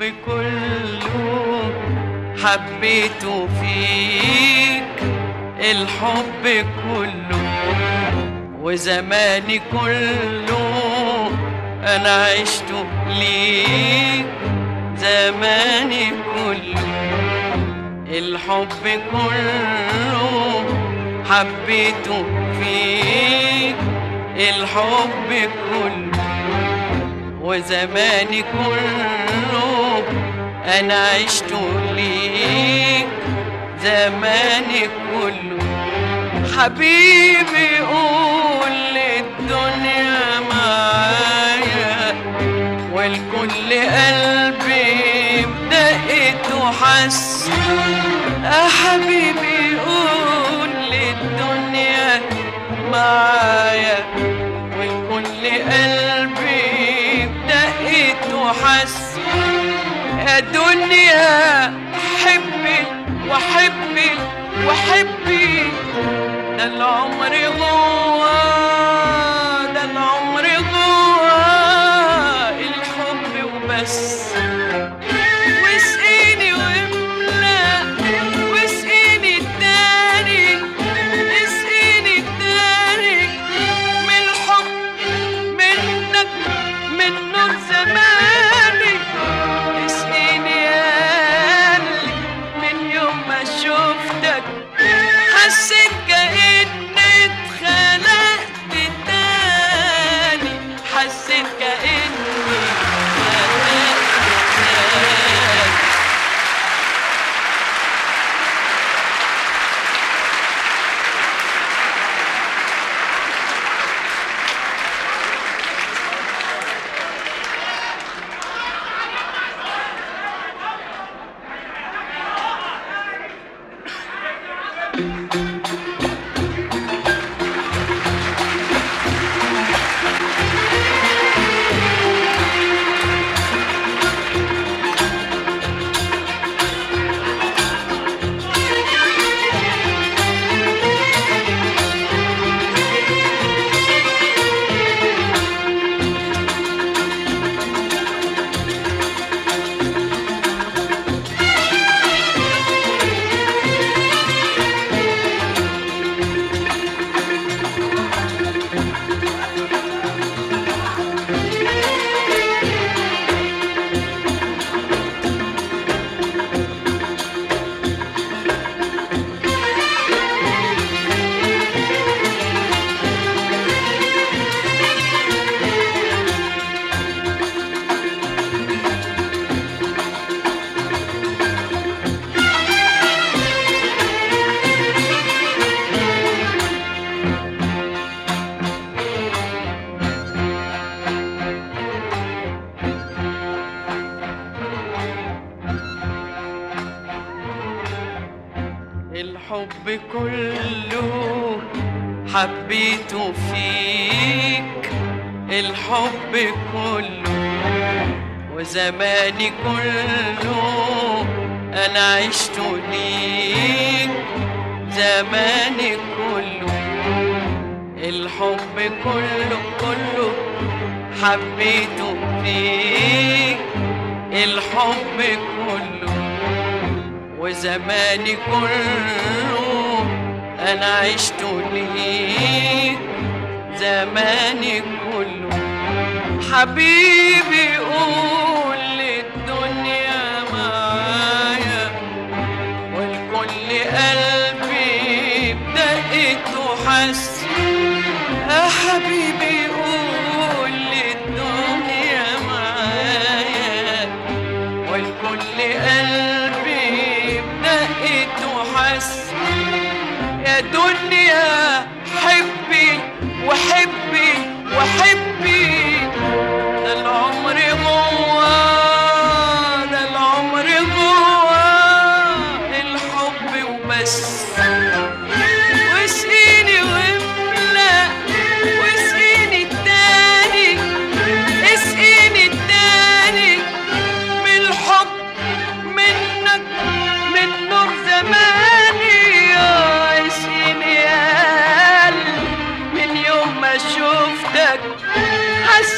الحب كله حبيته فيك الحب كله وزماني كله انا عشته ليك زماني كله الحب كله حبيته فيك الحب كله وزماني كله انا عشت ليك زماني كله حبيبي قول للدنيا معايا والكل قلبي بدقته حس يا حبيبي قول للدنيا معايا والكل قلبي بدقته حس يا دنيا حبي وحبي وحبي ده العمر جوا ده العمر جوا الحب وبس واسقيني واملا واسقيني التاني اسقيني التاني من الحب منك من نور زماني اسقيني يا قلبي من يوم ما شفتك حسيت كأني اتخلقت تاني حسيت كأني اتخلقت تاني الحب كله حبيته فيك الحب كله وزماني كله انا عشت ليك زماني كله الحب كله كله حبيته فيك الحب كله وزماني كله انا عشت ليك زماني كله حبيبي قول للدنيا معايا والكل قلبي بدقته حس يا حبيبي قول للدنيا معايا والكل قلبي بدقته حس يا دنيا حبي وحبي وحبي ده العمر جوا ده العمر جوا الحب وبس واسقيني واملا واسقيني التاني اسقيني التاني من الحب منك من نور زماني يا اسقيني يا قلبي من يوم ما شفتك حسيت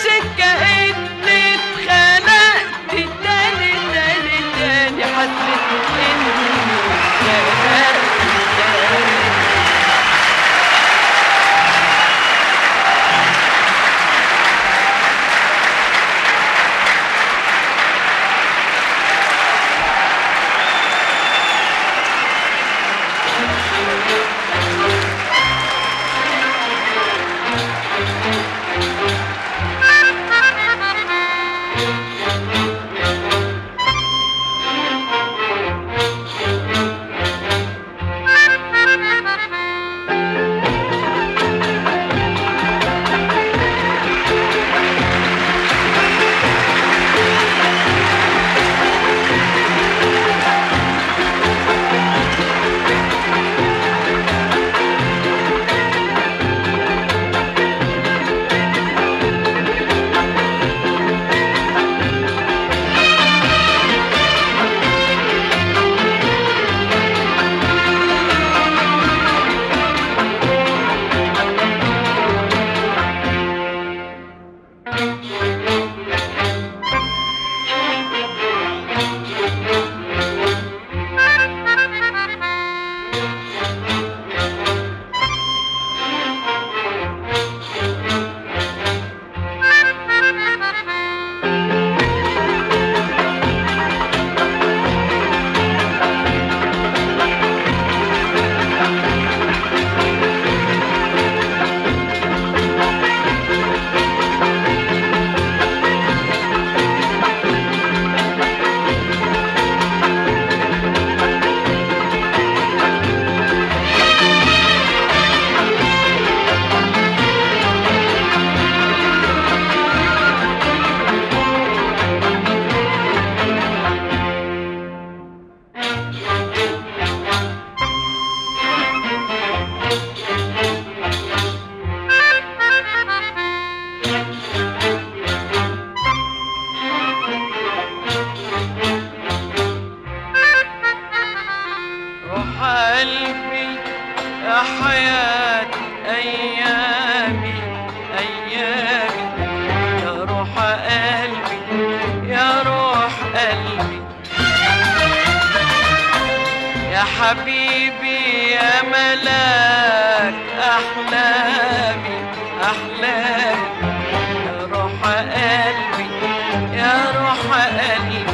حبيبي يا ملاك أحلامي أحلامي يا روح قلبي يا روح قلبي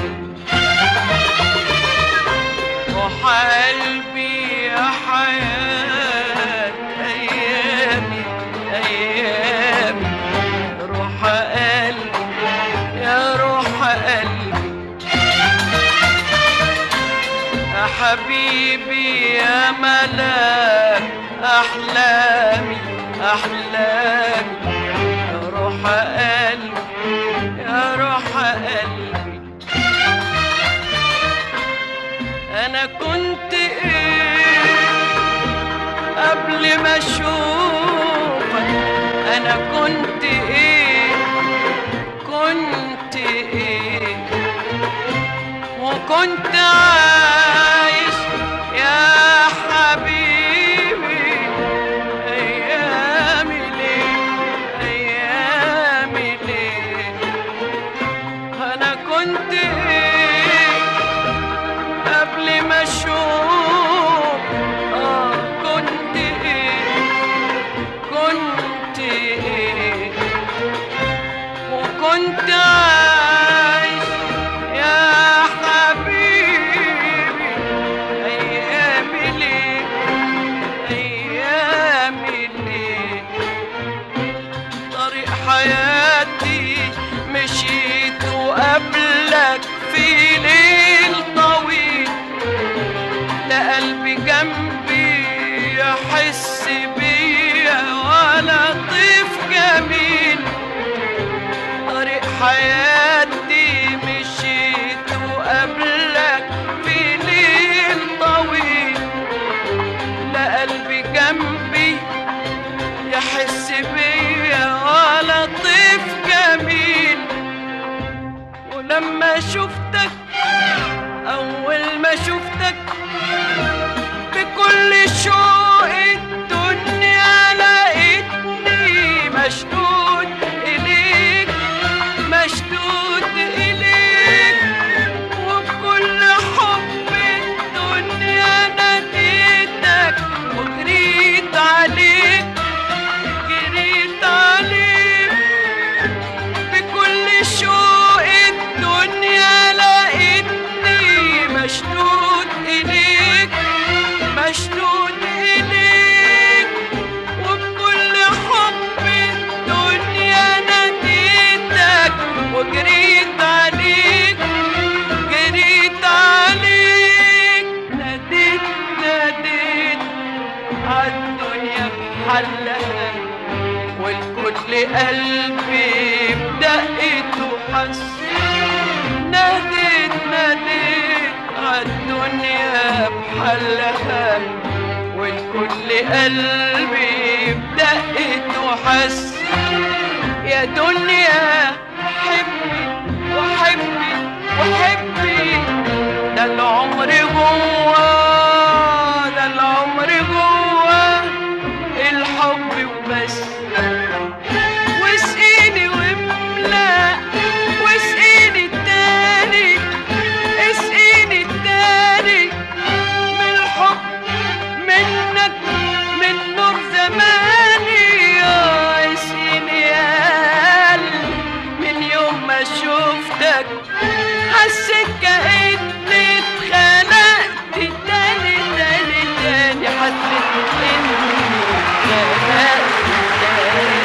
روح قلبي يا حياة أيامي أيامي روح قلبي يا روح قلبي يا حبيبي يا ملاك أحلامي أحلامي يا روح قلبي يا روح قلبي أنا كنت إيه قبل ما أشوفك أنا كنت إيه كنت إيه وكنت عايش يا حبيبي أيامي ليه أيامي ليه أنا كنت إيه قبل ما أشوف آه كنت إيه كنت إيه وكنت عايش يا حبيبي أيامي ليه أيامي ليه طريق حياتي مشيت وقبلك في ليل طويل لا قلبي جنبي يحس بيا ولا طيف جميل طريق حياتي مشيت وقبلك في ليل طويل لا قلبي جنبي يحس بيا ولا طيف جميل ولما شفتك أول ما شفتك بكل شوق الدنيا لقيتني مشدود إليك مشدود إليك وبكل حب الدنيا ناديتك وجريت عليك جريت عليك بكل شوق الدنيا لقيتني مشدود إليك مشدود إليك وبكل حب الدنيا ناديتك وجريت عليك جريت عليك ناديت ناديت عالدنيا بحلها والكل قلبي بدقته حس ناديت ناديت عالدنيا بحلها والكل قلبي بدقته حس يا دنيا حبي وحبي وحبي ده العمر جوا ده العمر جوا الحب وبس واسقيني واملا واسقيني التاني اسقيني التاني من الحب منك من نور زماني يا اسقيني يا قلبي من يوم ما شفتك حسيت كأني اتخنقت تاني تاني تاني حسيت اني اتخنقت تاني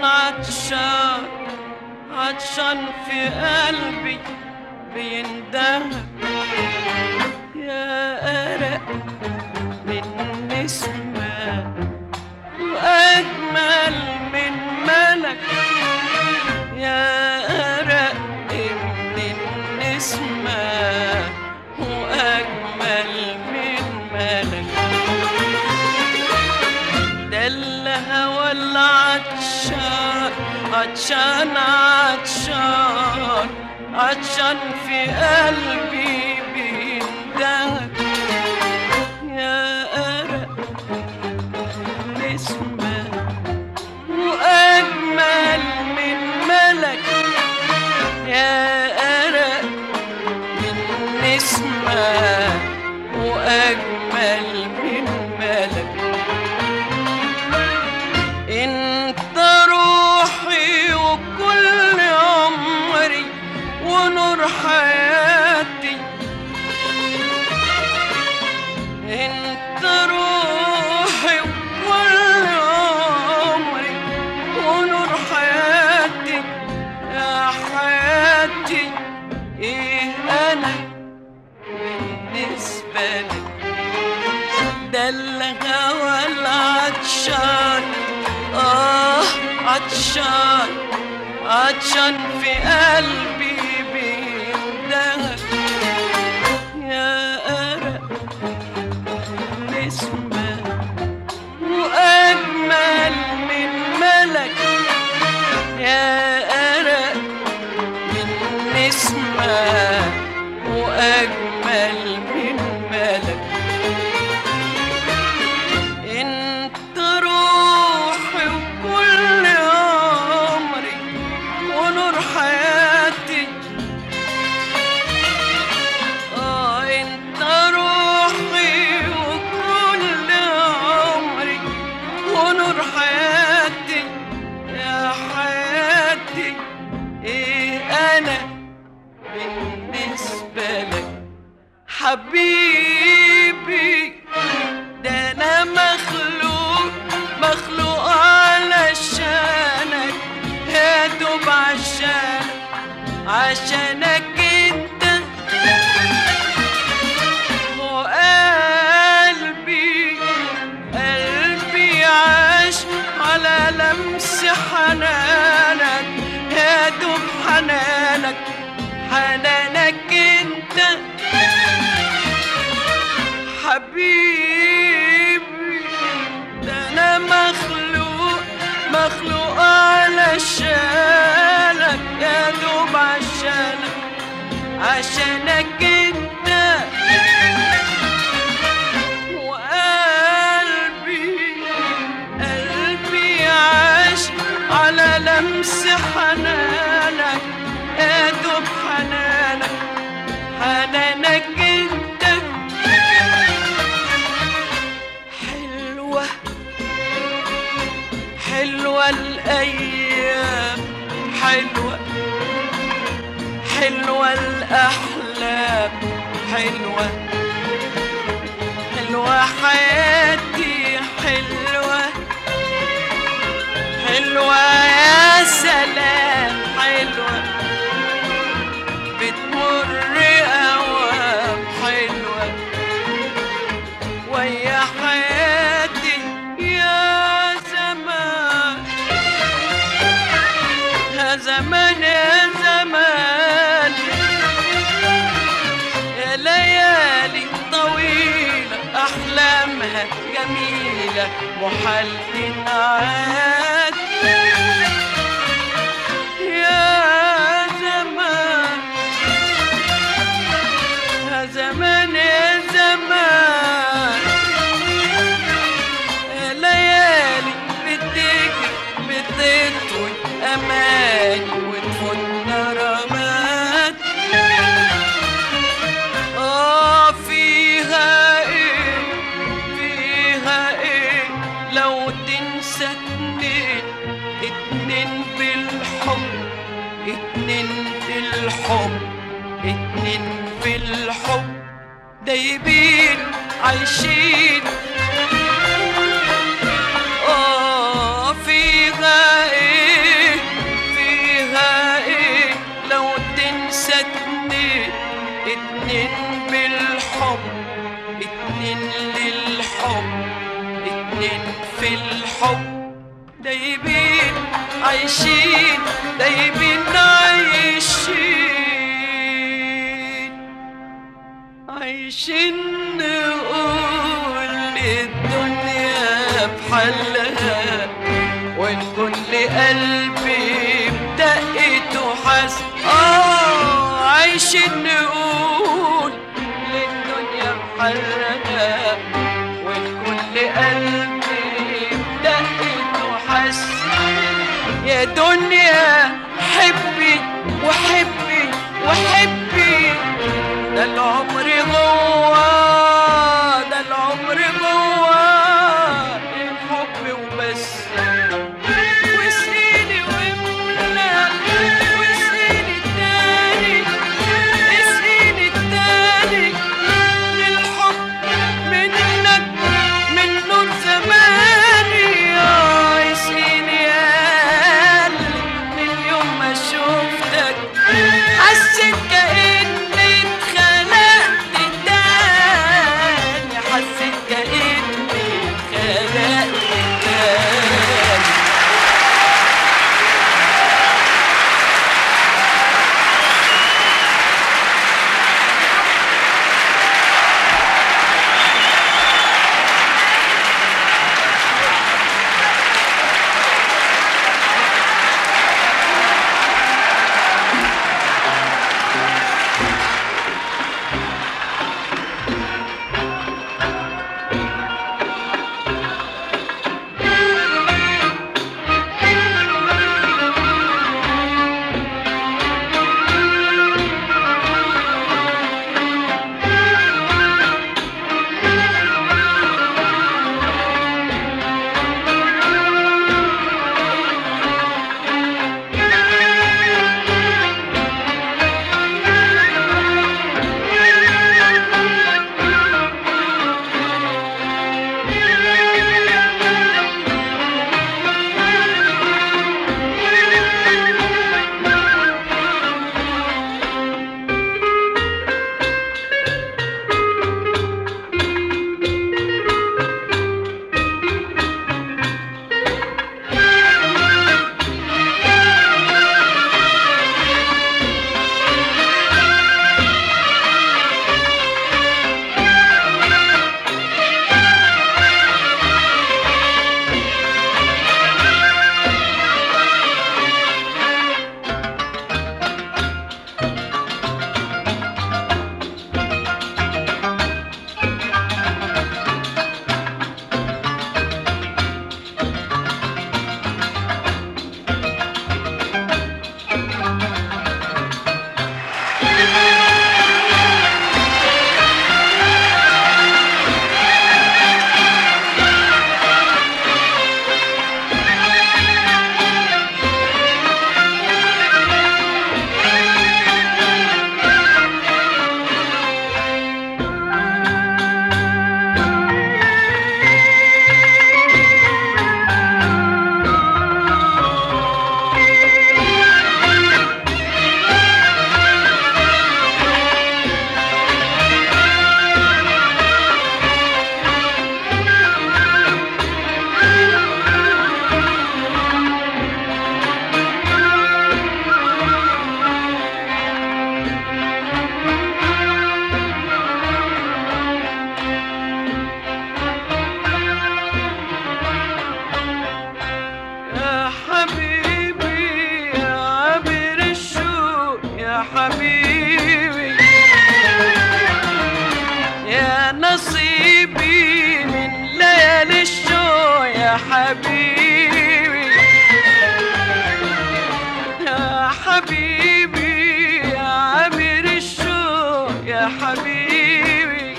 عطشان عطشان في قلبي بيندهك يا أرق من نسمة وأجمل من ملك يا أرق من النسمة وأجمل من ملك ده الهوى العطشان عطشان عطشان عطشان في قلبي بيندهك يا أرق نسمة وأجمل من ملك يا أرق من نسمة وأجمل من ملك انت روحي وكل عمري ونور حياتي انت روحي وكل عمري ونور حياتي يا حياتي ايه انا بالنسبة لك ده الهوى العطشان آه عطشان عطشان في قلبي بيندهك يا أرق نسمة وأجمل من ملك يا أرق من نسمة وأجمل من ملك انت روحي وكل عمري ونور حياتي اه انت روحي وكل عمري ونور حياتي يا حياتي ايه انا بالنسبة لك حبيبي ده انا مخلوق مخلوق علشانك يا دوب عشانك عشانك انت وقلبي قلبي عاش على لمس حنانك يا دوب حنانك حنانك انت حبيبي ده انا مخلوق مخلوق علشانك يا دوب عشانك عشانك انت وقلبي قلبي عاش على لمس حنانك يا دوب حنانك حنانك انت حلوة حلوة الأيام حلوة حلوة الأحلام حلوة حلوة حياتي حلوة حلوة يا سلام حلوة بتمر أوام حلوة ويا حياتي يا زمان يا زمان يا زمان يا ليالي طويلة أحلامها جميلة محال تنعاد يا زمان يا زمان يا زمان يا ليالي بتجري بتطوي أماني وتفوتنا رماد آه فيها إيه فيها إيه لو تنسى اتنين اتنين بالحب اتنين بالحب اتنين في الحب دايبين عايشين آه فيها إيه بالحب دايبين عايشين دايبين عايشين عايشين نقول الدنيا بحلها وان كل قلبي بدقت وحس اه عايشين نقول للدنيا بحلها وان كل قلبي بدقت وحس يا دنيا حبي وحبي وحبي ده العمر جوا ده العمر جوا الحب وبس واسقيني واملا واسقيني التاني اسقيني التاني بالحب منك من نور زماني اه اسقيني يا قلبي من يوم ما شفتك حسيت كأني اتخلقت تاني حسيت كأني اتخلقت تاني يا حبيبي يا عبر الشوق يا حبيبي يا نصيبي من ليالي الشوق يا حبيبي يا حبيبي يا عبر الشوق يا حبيبي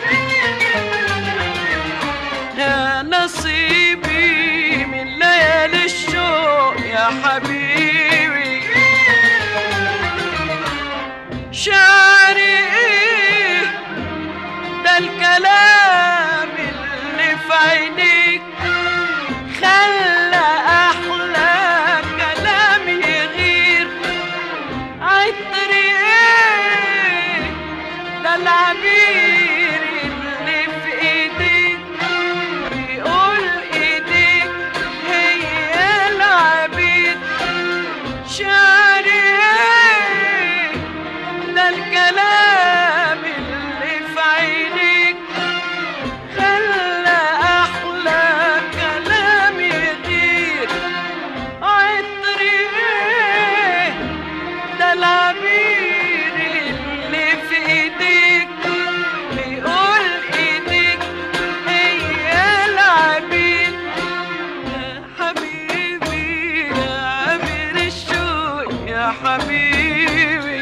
يا نصيبي من ليالي الشوق يا حبيبي شعري ايه ده الكلام اللي في عينيك خلى احلى كلام يغير شعري ده الكلام اللي في عينيك خلى احلى كلام يطير عطري ايه ده العبير اللي في ايديك بيقول ايديك هي العبير يا حبيبي يا عبير الشوق يا حبيبي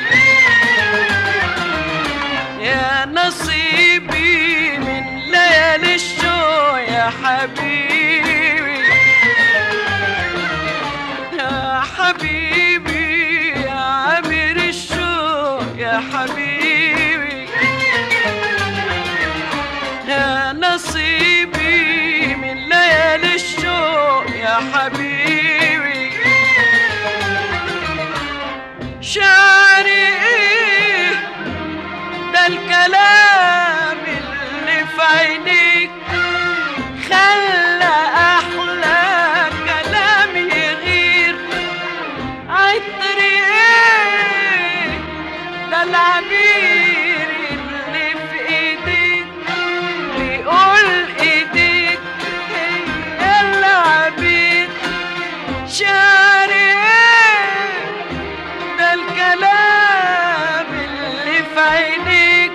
يا نصيبي من ليالي الشوق يا حبيبي يا حبيبي يا عبير الشوق يا حبيبي يا نصيبي من ليالي الشوق يا حبيبي شعري ايه ده الكلام اللي في عينيك خلى احلى كلام يغير عطري ايه ده العبير اللي في ايديك بيقول ايديك هي العبير شعري ايه ده الكلام اللي في عينيك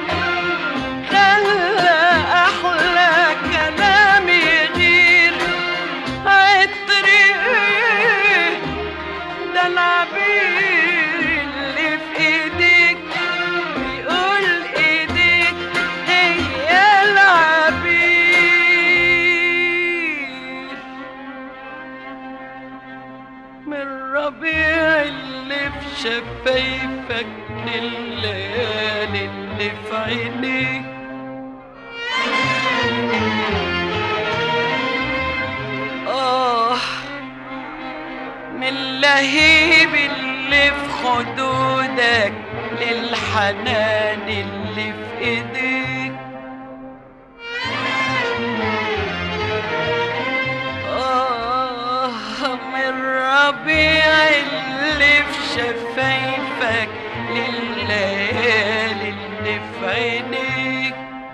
خلى احلى كلام يغير عطري ايه ده العبير اللي في ايديك بيقول ايديك هي العبير من ربيع اللي في شفايفك لليالي اللي في عينيك آه من لهيب اللي في خدودك للحنان اللي في ايديك آه من ربيع اللي في شفايفك لليالي اللي في عينيك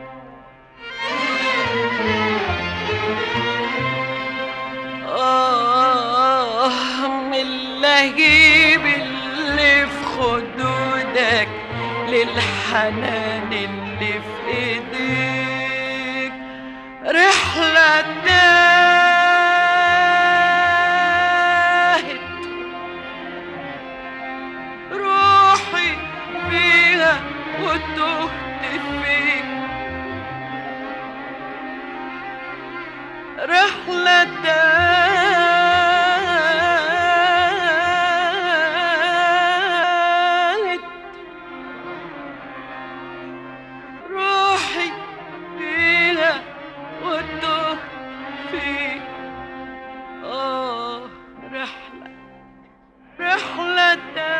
آه من لهيب اللي في خدودك للحنان اللي في ايديك رحلة تاهت روحي فيها وتهت فيك رحلة تاهت روحي فيها وتهت فيك آه رحلة رحلة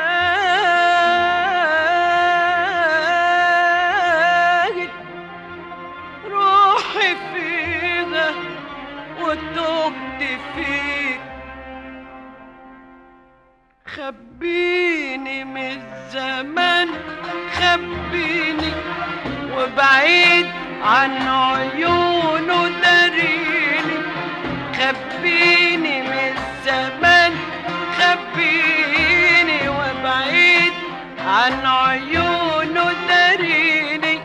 تاهت روحي فيها وتهت فيك خبيني من الزمان خبيني وبعيد عن عيونه داريني خبيني من الزمان خبيني وبعيد عن عيونه داريني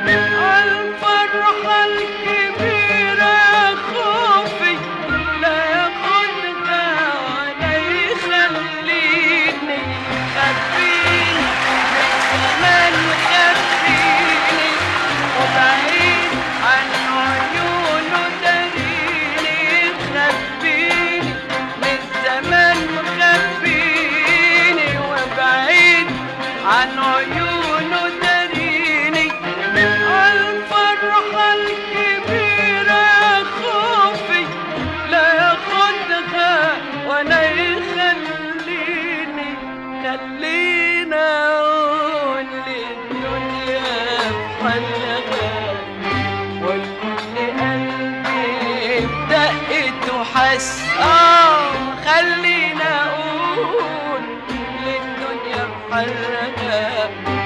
الفرحة الكبيرة خوفي لا ياخدها ولا يخليني خبيني زمان خبيني وبعيد عن عيونه داريني خبيني من زمان مخبيني وبعيد عن عيونه داريني الفرحة الكبيرة خوفي لا ياخدها ولا يخليني خلينا اقول للدنيا بحلها والكل قلبي بدقت وحس اه خلينا اقول محرقة